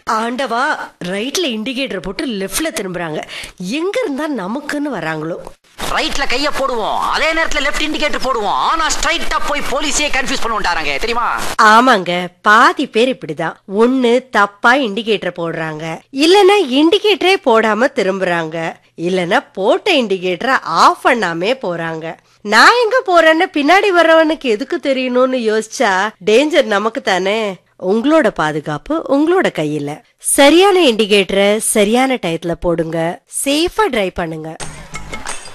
ஆண்டவா ரைட்ல இண்டிகேட்டர் போட்டு லெஃப்ட்ல திரும்புறாங்க எங்க இருந்தா நமக்குன்னு வராங்களோ ரைட்ல கைய போடுவோம் அதே நேரத்துல லெஃப்ட் இண்டிகேட்டர் போடுவோம் ஆனா ஸ்ட்ரைட்டா போய் போலீஸே கன்ஃபியூஸ் பண்ணுவாங்க தெரியுமா ஆமாங்க பாதி பேர் இப்படிதான் ஒண்ணு தப்பா இண்டிகேட்டர் போடுறாங்க இல்லனா இண்டிகேட்டரே போடாம திரும்புறாங்க இல்லனா போட்ட இண்டிகேட்டரை ஆஃப் பண்ணாமே போறாங்க நான் எங்க போறேன்னு பின்னாடி வர்றவனுக்கு எதுக்கு தெரியணும்னு யோசிச்சா டேஞ்சர் நமக்கு தானே உங்களோட பாதுகாப்பு உங்களோட கையில சரியான இண்டிகேட்டரை சரியான டயத்துல போடுங்க சேஃபா டிரைவ் பண்ணுங்க